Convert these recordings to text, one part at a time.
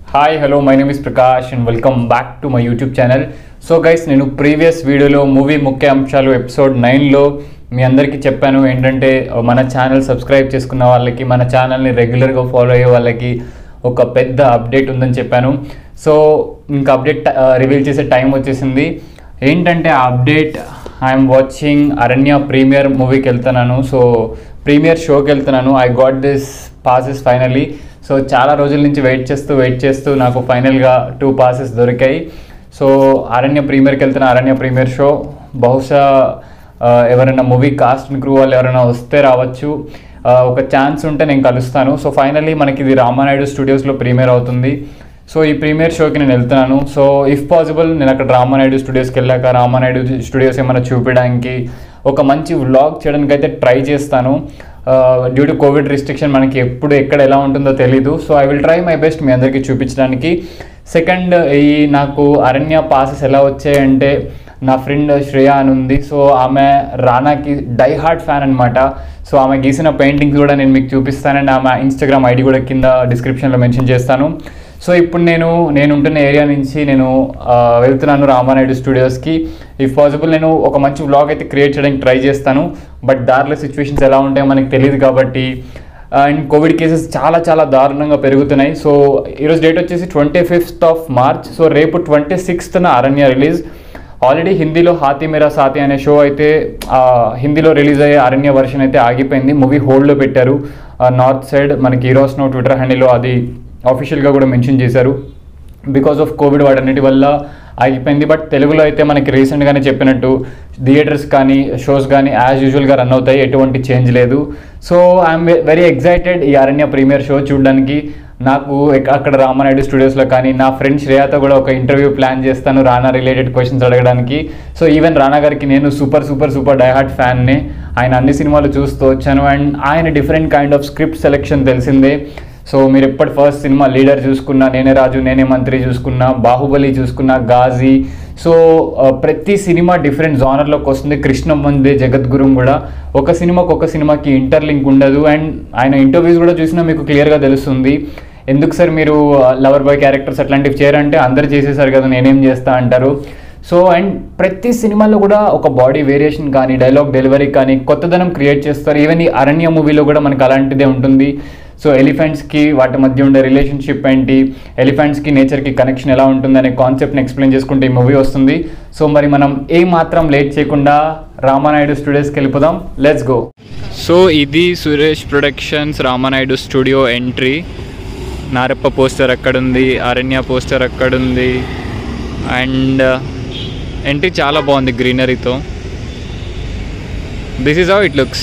Hi hello my name is Prakash and welcome back to my YouTube channel so guys నేను previous వీడియోలో movie ముఖ్య అంశాలు episode నైన్లో మీ అందరికీ చెప్పాను ఏంటంటే మన ఛానల్ సబ్స్క్రైబ్ చేసుకున్న వాళ్ళకి మన ఛానల్ని రెగ్యులర్గా ఫాలో అయ్యే వాళ్ళకి ఒక పెద్ద అప్డేట్ ఉందని చెప్పాను సో ఇంకా అప్డేట్ రివీల్ చేసే టైం వచ్చేసింది ఏంటంటే ఆ update I'm watching Aranya premiere మూవీకి వెళ్తున్నాను సో ప్రీమియర్ షోకి వెళ్తున్నాను I got this passes finally so చాలా రోజుల నుంచి వెయిట్ చేస్తూ వెయిట్ చేస్తూ నాకు ఫైనల్గా టూ పాసెస్ దొరికాయి సో అరణ్య ప్రీమియర్కి వెళ్తున్న అరణ్య ప్రీమియర్ షో బహుశా ఆ, ఎవరైనా మూవీ కాస్ట్ అండ్ క్రూ వాళ్ళు ఎవరైనా వస్తే రావచ్చు ఆ, ఒక ఛాన్స్ ఉంటే నేను కలుస్తాను సో ఫైనల్లీ మనకి ఇది రామానాయుడు స్టూడియోస్లో ప్రీమియర్ అవుతుంది సో ఈ ప్రీమియర్ షోకి నేను వెళ్తున్నాను సో ఇఫ్ పాసిబుల్ నేను అక్కడ రామానాయుడు స్టూడియోస్కి వెళ్ళాక రామానాయుడు స్టూడియోస్ ఏమైనా చూపించడానికి ఒక మంచి వ్లాగ్ చేయడానికి అయితే ట్రై చేస్తాను డ్యూ టు కోవిడ్ రిస్ట్రిక్షన్ మనకి ఎప్పుడు ఎక్కడ ఎలా ఉంటుందో తెలీదు so I will try my best మీ అందరికీ చూపించడానికి సెకండ్ ఈ నాకు అరణ్య పాసెస్ ఎలా వచ్చాయంటే నా ఫ్రెండ్ శ్రేయ అని ఉంది సో ఆమె రానాకి డై హార్ట్ ఫ్యాన్ అనమాట సో ఆమె గీసిన పెయింటింగ్స్ కూడా నేను మీకు చూపిస్తానండి ఆమె ఇన్స్టాగ్రామ్ ఐడి కూడా కింద డిస్క్రిప్షన్లో మెన్షన్ చేస్తాను సో ఇప్పుడు నేను నేను ఉంటున్న ఏరియా నుంచి నేను ఆ, వెళ్తున్నాను రామానాయుడు స్టూడియోస్కి ఇఫ్ పాసిబుల్ నేను ఒక మంచి వ్లాగ్ అయితే క్రియేట్ చేయడానికి ట్రై చేస్తాను బట్ దారిలో సిచ్యువేషన్స్ ఎలా ఉంటాయో మనకి తెలియదు కాబట్టి అండ్ కోవిడ్ కేసెస్ చాలా చాలా దారుణంగా పెరుగుతున్నాయి సో ఈరోజు డేట్ వచ్చేసి twenty fifth of March so రేపు ట్వంటీ సిక్స్త్న అరణ్య రిలీజ్ ఆల్రెడీ హిందీలో హాతీ మేరా సాతి అనే షో అయితే ఆ, హిందీలో రిలీజ్ అయ్యే అరణ్య వర్షన్ అయితే ఆగిపోయింది మూవీ హోల్డ్లో పెట్టారు నార్త్ సైడ్ మనకి హీరోస్ నో ట్విట్టర్ హ్యాండిల్లో అది ఆఫీషియల్గా కూడా మెన్షన్ చేశారు బికాస్ ఆఫ్ కోవిడ్ వాటన్నిటి వల్ల ఆగిపోయింది బట్ తెలుగులో అయితే మనకి రీసెంట్గానే చెప్పినట్టు థియేటర్స్ కానీ షోస్ కానీ యాజ్ యూజువల్గా రన్ అవుతాయి ఎటువంటి చేంజ్ లేదు సో ఐఎమ్ వెరీ ఎక్సైటెడ్ ఈ అరణ్య ప్రీమియర్ షో చూడడానికి నాకు ఎక్క- అక్కడ రామానాయుడు స్టూడియోస్లో కానీ నా ఫ్రెండ్ శ్రేయాతో కూడా ఒక ఇంటర్వ్యూ ప్లాన్ చేస్తాను రానా రిలేటెడ్ క్వశ్చన్స్ అడగడానికి సో ఈవెన్ రానా గారికి నేను సూపర్ సూపర్ సూపర్ డైహార్ట్ ఫ్యాన్ని ఆయన అన్ని సినిమాలు చూస్తూ వచ్చాను అండ్ ఆయన different kind of script selection తెలిసిందే సో మీరు ఎప్పటి ఫస్ట్ సినిమా లీడర్ చూసుకున్నా నేనే రాజు నేనే మంత్రి చూసుకున్నా బాహుబలి చూసుకున్నా గాజీ సో ఆ, ప్రతి సినిమా డిఫరెంట్ జానర్లోకి వస్తుంది కృష్ణ మందే జగద్గురుం కూడా ఒక సినిమాకి ఒక సినిమాకి ఇంటర్లింక్ ఉండదు అండ్ ఆయన ఇంటర్వ్యూస్ కూడా చూసినా మీకు క్లియర్గా తెలుస్తుంది ఎందుకు సార్ మీరు లవర్ బాయ్ క్యారెక్టర్స్ అట్లాంటివి చేయరంటే అందరు చేసేసారు కదా నేనేం చేస్తా అంటారు సో అండ్ ప్రతి సినిమాలో కూడా ఒక బాడీ వేరియేషన్ కానీ డైలాగ్ డెలివరీ కానీ కొత్తదనం క్రియేట్ చేస్తారు ఈవెన్ ఈ అరణ్య మూవీలో కూడా మనకు అలాంటిదే ఉంటుంది సో ఎలిఫెంట్స్కి వాటి మధ్య ఉండే రిలేషన్షిప్ ఏంటి ఎలిఫెంట్స్కి నేచర్కి కనెక్షన్ ఎలా ఉంటుంది అనే కాన్సెప్ట్ని ఎక్స్ప్లెయిన్ చేసుకుంటే ఈ మూవీ వస్తుంది సో మరి మనం ఏ మాత్రం లేట్ చేయకుండా రామానాయుడు స్టూడియోస్కి వెళ్ళిపోదాం లెట్స్ గో సో ఇది Suresh Productions Ramanaidu Studio entry Narappa poster అక్కడుంది అరణ్య పోస్టర్ అక్కడుంది అండ్ ఎంట్రీ చాలా బాగుంది గ్రీనరీతో this is how it looks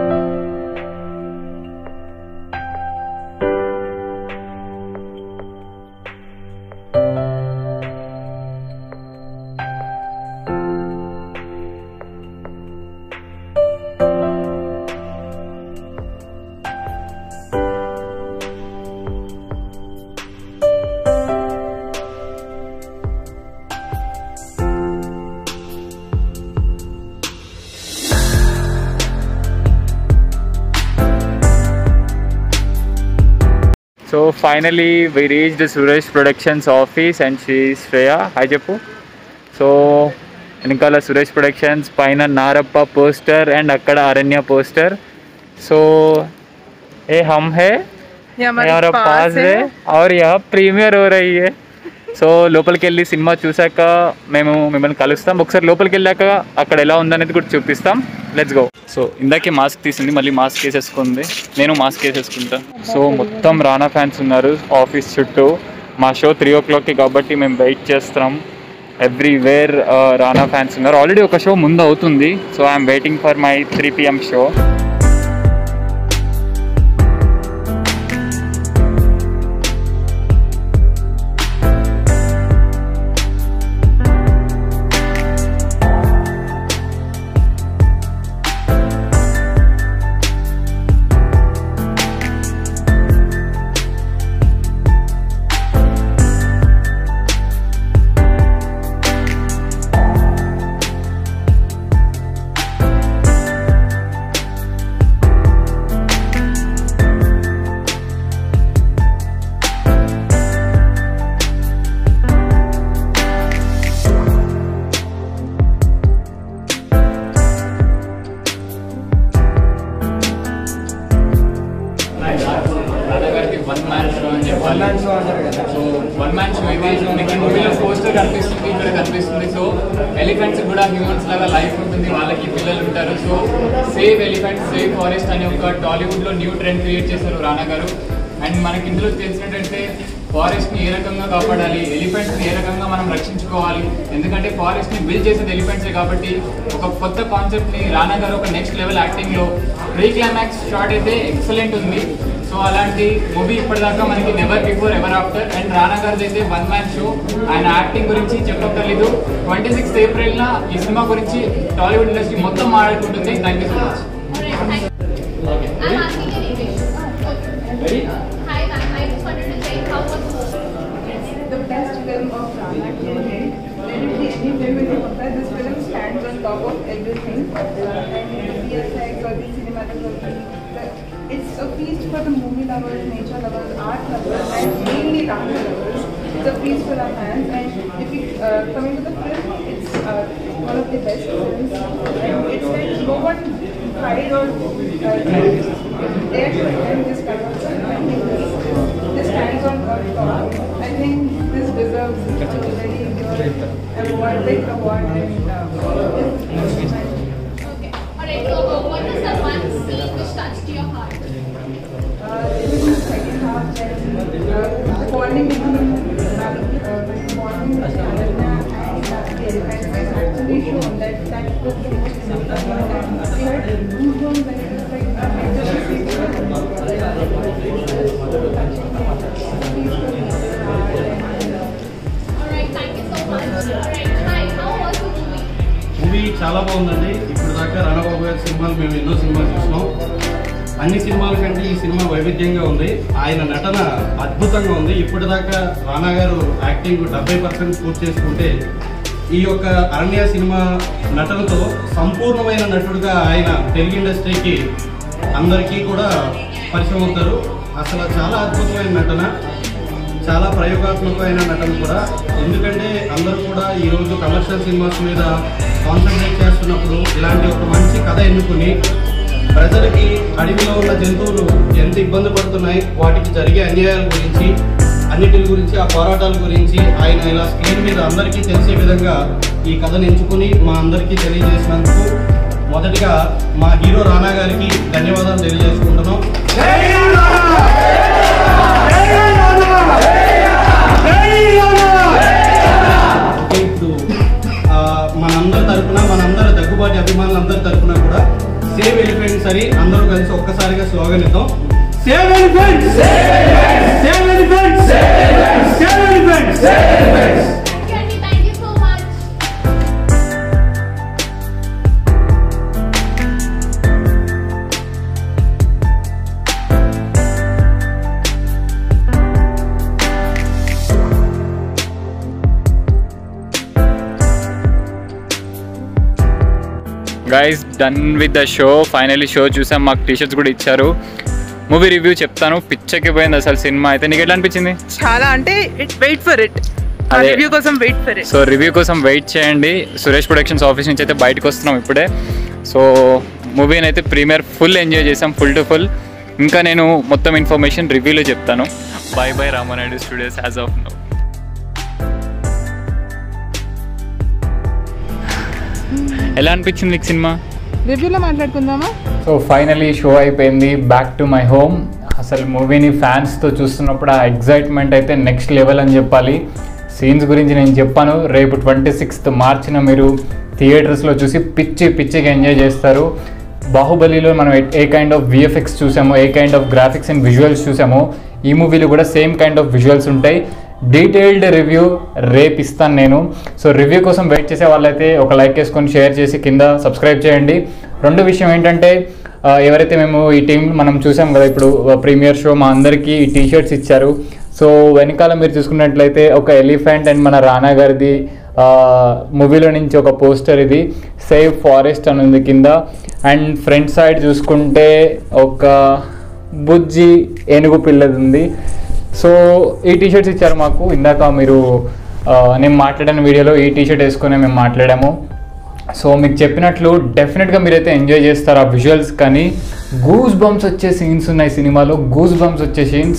so finally we reach Suresh Productions office and she Shreya hi చెప్పు సో వెనకాల సురేష్ ప్రొడక్షన్స్ పైన నారప్ప పోస్టర్ అండ్ అక్కడ అరణ్య పోస్టర్ సో ఏ హమ్ హే ये हमारे हमारा पास पास है है और यहाँ ప్రీమియర్ हो रही है సో లోపలికి వెళ్ళి సినిమా చూసాక మేము మిమ్మల్ని కలుస్తాం ఒకసారి లోపలికి వెళ్ళాక అక్కడ ఎలా ఉందనేది కూడా చూపిస్తాం లెట్స్ గో సో ఇందాకే మాస్క్ తీసింది మళ్ళీ మాస్క్ వేసేసుకుంది నేను మాస్క్ వేసేసుకుంటా సో మొత్తం రానా ఫ్యాన్స్ ఉన్నారు ఆఫీస్ చుట్టూ మా షో త్రీ ఓ క్లాక్కి కాబట్టి మేము వెయిట్ చేస్తాం ఎవ్రీవేర్ రానా ఫ్యాన్స్ ఉన్నారు ఆల్రెడీ ఒక షో ముందు అవుతుంది so I'm waiting for my three PM show so one man show ఇది సో మీకు మూవీలో పోస్టర్ కనిపిస్తుంది ఇక్కడ కనిపిస్తుంది సో ఎలిఫెంట్స్ కూడా హ్యూమన్స్ లాగా లైఫ్ ఉంటుంది వాళ్ళకి పిల్లలు ఉంటారు so save elephants save forest అనే ఒక టాలీవుడ్ లో న్యూ ట్రెండ్ క్రియేట్ చేశారు రానా గారు అండ్ మనకి ఇందులో తెలిసినట్టయితే ఫారెస్ట్ ని ఏ రకంగా కాపాడాలి ఎలిఫెంట్స్ ని ఏ రకంగా మనం రక్షించుకోవాలి ఎందుకంటే ఫారెస్ట్ ని బిల్డ్ చేసేది ఎలిఫెంట్సే కాబట్టి ఒక కొత్త కాన్సెప్ట్ ని రానా గారు ఒక నెక్స్ట్ లెవెల్ యాక్టింగ్ లో ప్రీ క్లైమాక్స్ షార్ట్ అయితే ఎక్సలెంట్ ఉంది సో అలాంటి మూవీ ఇప్పటిదాకా మనకి never before ever after and Rana గారిది అయితే వన్ మ్యాన్ షో ఆయన యాక్టింగ్ గురించి చెప్పక్కర్లేదు ట్వంటీ సిక్స్త్ ఏప్రిల్ న ఈ సినిమా గురించి టాలీవుడ్ ఇండస్ట్రీ మొత్తం మాట్లాడుకుంటుంది thank you so much I'm asking in English. Ready? Hi, ma'am. I just wanted to check how was the the best film of Rana Kiran. Let it be any film in the compare. This film stands on top of everything. Uh, and the VFX or the cinematography, the, it's a feast for the movie lovers, nature lovers, art lovers, and mainly Rana lovers. It's a feast for our fans. And if you uh, coming to the film, it's uh, one of the best films. And it's like no one tried or uh, dared to attempt this kind of film. I think this, this stands on on top. I think this deserves a very good award, big award, and uh, Okay. Alright, so uh, what was the one scene which touched your heart? uh, it was in the second half when uh, the bonding between uh, uh, the bonding between Aladna and uh, the elephant was actually shown that that was the most important and we had goosebumps and it was like a major Alright, thank you so much. Alright, hi. How was the movie? Movie చాలా బాగుందండి ఇప్పుడు దాకా రణబాబు గారి సినిమాలు మేము ఎన్నో సినిమాలు చూసినాం అన్ని సినిమాల కంటే ఈ సినిమా వైవిధ్యంగా ఉంది ఆయన నటన అద్భుతంగా ఉంది ఇప్పటిదాకా రానా గారు యాక్టింగ్ డెబ్బై పర్సెంట్ పూర్తి చేసుకుంటే ఈ యొక్క అరణ్య సినిమా నటనతో సంపూర్ణమైన నటుడుగా ఆయన తెలుగు ఇండస్ట్రీకి అందరికీ కూడా పరిచయం అవుతారు అసలు చాలా అద్భుతమైన నటన చాలా ప్రయోగాత్మకమైన నటన కూడా ఎందుకంటే అందరూ కూడా ఈ రోజు కమర్షియల్ సినిమాస్ మీద కాన్సన్ట్రేట్ చేస్తున్నప్పుడు ఇలాంటి ఒక మంచి కథ ఎన్నుకుని ప్రజలకి అడవిలో ఉన్న జంతువులు ఎంత ఇబ్బంది పడుతున్నాయి వాటికి జరిగే అన్యాయాల గురించి అన్నిటి గురించి ఆ పోరాటాల గురించి ఆయన ఇలా స్క్రీన్ మీద అందరికీ తెలిసే విధంగా ఈ కథను ఎంచుకుని మా అందరికీ తెలియజేసినందుకు మొదటిగా మా హీరో రానా గారికి ధన్యవాదాలు తెలియజేసుకుంటున్నాం ఓకే, ఇప్పుడు ఆ, మనందరి తరపున మనందరి దగ్గుబాటి అభిమానులందరి తరపున కూడా సేవ్ ఎలిఫెంట్స్ అని అందరూ కలిసి ఒక్కసారిగా స్లోగన్ ఇద్దాం save elephants save elephants save elephants Thank you, Andy. Thank you so much. Guys done with the show finally show చూసాం మాకు టీషర్ట్స్ కూడా ఇచ్చారు మూవీ రివ్యూ చెప్తాను పిచ్చకి పోయింది అసలు సినిమా అయితే నీకు ఎట్లా అనిపించింది చాలా అంటే వెయిట్ ఫర్ ఇట్ ఆ అదే. రివ్యూ కోసం wait for it so review కోసం వెయిట్ చేయండి సురేష్ ప్రొడక్షన్స్ ఆఫీస్ నుంచి అయితే బయటకు వస్తున్నాం ఇప్పుడే సో మూవీని అయితే ప్రీమియర్ ఫుల్ ఎంజాయ్ చేసాం ఫుల్ టు ఫుల్ ఇంకా నేను మొత్తం ఇన్ఫర్మేషన్ రివ్యూలో చెప్తాను bye bye Ramanaidu Studios as of now ఎలా అనిపించింది నీకు సినిమా రివ్యూలో మాట్లాడుకుందామా సో ఫైనలీ షో అయిపోయింది బ్యాక్ టు మై హోమ్ అసలు మూవీని ఫ్యాన్స్తో చూస్తున్నప్పుడు ఆ ఎగ్జైట్మెంట్ అయితే నెక్స్ట్ లెవెల్ అని చెప్పాలి సీన్స్ గురించి నేను చెప్పాను రేపు ట్వంటీ సిక్స్త్ మార్చిన మీరు థియేటర్స్లో చూసి పిచ్చి పిచ్చిగా ఎంజాయ్ చేస్తారు బాహుబలిలో మనం a- a kind of VFX చూసామో a kind of graphics and visuals చూసామో ఈ మూవీలో కూడా సేమ్ కైండ్ ఆఫ్ విజువల్స్ ఉంటాయి డీటెయిల్డ్ రివ్యూ రేపు ఇస్తాను నేను సో రివ్యూ కోసం వెయిట్ చేసే వాళ్ళైతే ఒక లైక్ వేసుకొని షేర్ చేసి కింద సబ్స్క్రైబ్ చేయండి రెండో విషయం ఏంటంటే ఆ, ఎవరైతే మేము ఈ టీం మనం చూసాం కదా ఇప్పుడు ప్రీమియర్ షో మా అందరికీ ఈ టీ షర్ట్స్ ఇచ్చారు సో వెనకాల మీరు చూసుకున్నట్లయితే ఒక ఎలిఫెంట్ అండ్ మన రానా గారిది మూవీలో నుంచి ఒక పోస్టర్ ఇది సేవ్ ఫారెస్ట్ అని ఉంది కింద అండ్ ఫ్రంట్ సైడ్ చూసుకుంటే ఒక బుజ్జి ఏనుగు పిల్లది ఉంది సో ఈ టీ షర్ట్స్ ఇచ్చారు మాకు ఇందాక మీరు ఆ, నేను మాట్లాడిన వీడియోలో ఈ టీ షర్ట్ వేసుకొని మేము మాట్లాడాము సో మీకు చెప్పినట్లు డెఫినెట్గా మీరైతే ఎంజాయ్ చేస్తారు ఆ విజువల్స్ కానీ గూస్ బంప్స్ వచ్చే సీన్స్ ఉన్నాయి సినిమాలో గూస్ బంప్స్ వచ్చే సీన్స్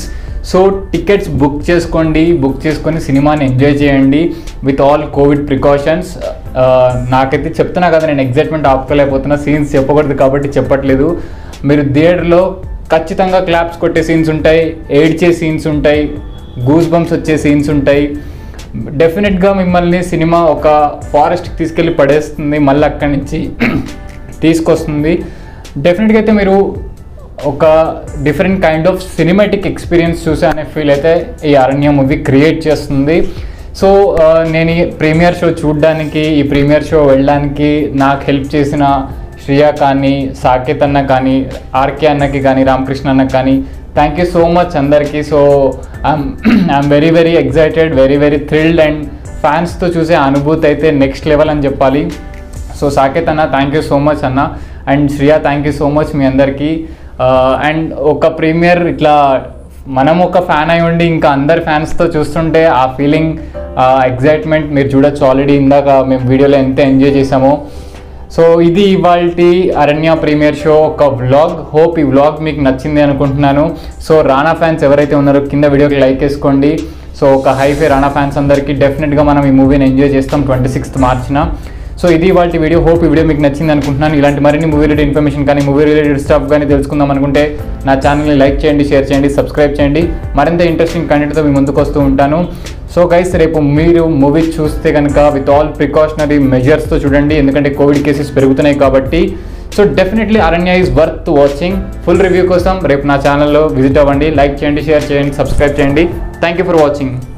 సో టికెట్స్ బుక్ చేసుకోండి బుక్ చేసుకొని సినిమాని ఎంజాయ్ చేయండి విత్ ఆల్ కోవిడ్ ప్రికాషన్స్ నాకైతే చెప్తున్నా కదా నేను ఎగ్జైట్మెంట్ ఆపుకోలేకపోతున్నా సీన్స్ చెప్పకూడదు కాబట్టి చెప్పట్లేదు మీరు థియేటర్లో ఖచ్చితంగా క్లాప్స్ కొట్టే సీన్స్ ఉంటాయి ఏడ్చే సీన్స్ ఉంటాయి గూస్ బంప్స్ వచ్చే సీన్స్ ఉంటాయి డెఫినెట్గా మిమ్మల్ని సినిమా ఒక ఫారెస్ట్కి తీసుకెళ్ళి పడేస్తుంది మళ్ళీ అక్కడి నుంచి తీసుకొస్తుంది డెఫినెట్గా అయితే మీరు ఒక different kind of cinematic experience చూసే అనే ఫీల్ అయితే ఈ అరణ్య మూవీ క్రియేట్ చేస్తుంది సో ఆ, నేను ఈ ప్రీమియర్ షో చూడడానికి ఈ ప్రీమియర్ షో వెళ్ళడానికి నాకు హెల్ప్ చేసిన శ్రియా కానీ సాకేత్ అన్న కానీ ఆర్కే అన్నకి కానీ రామకృష్ణ అన్నకి కానీ థ్యాంక్ యూ సో మచ్ అందరికీ so I'm I'm very very excited very very thrilled and ఫ్యాన్స్తో చూసే అనుభూతి అయితే నెక్స్ట్ లెవెల్ అని చెప్పాలి సో సాకేత్ అన్న థ్యాంక్ యూ సో మచ్ అన్న and Shriya thank you so much మీ అందరికీ అండ్ ఒక ప్రీమియర్ ఇట్లా మనం ఒక ఫ్యాన్ అయి ఉండి ఇంకా అందరి ఫ్యాన్స్తో చూస్తుంటే ఆ ఫీలింగ్ ఎగ్జైట్మెంట్ మీరు చూడొచ్చు ఆల్రెడీ ఇందాక మేము వీడియోలో ఎంత ఎంజాయ్ చేసామో సో ఇది ఇవాళ అరణ్య ప్రీమియర్ షో ఒక వ్లాగ్ హోప్ ఈ వ్లాగ్ మీకు నచ్చింది అనుకుంటున్నాను సో రానా ఫ్యాన్స్ ఎవరైతే ఉన్నారో కింద వీడియోకి లైక్ వేసుకోండి సో ఒక హైఫే రానా ఫ్యాన్స్ అందరికీ డెఫినెట్గా మనం ఈ మూవీని ఎంజాయ్ చేస్తాం ట్వంటీ సిక్స్త్ మార్చిన సో ఇది వాటి వీడియో హోప్ ఈ వీడియో మీకు నచ్చింది అనుకుంటున్నాను ఇలాంటి మరిన్ని మూవీ రిలేటెడ్ ఇన్ఫర్మేషన్ కానీ మూవీ రిలేటెడ్ స్టాఫ్ కానీ తెలుసుకుందాం అనుకుంటే నా ఛానల్ని లైక్ చేయండి షేర్ చేయండి సబ్స్క్రైబ్ చేయండి మరింత ఇంట్రెస్టింగ్ కంటెంట్తో మీ ముందుకు వస్తూ ఉంటాను సో గైస్ రేపు మీరు మూవీ చూస్తే కనుక విత్ ఆల్ ప్రికాషనరీ మెజర్స్తో చూడండి ఎందుకంటే కోవిడ్ కేసెస్ పెరుగుతున్నాయి కాబట్టి so definitely Aranya is worth watching full review కోసం రేపు నా ఛానల్లో విజిట్ అవ్వండి లైక్ చేయండి షేర్ చేయండి సబ్స్క్రైబ్ చేయండి థ్యాంక్ యూ ఫర్ వాచింగ్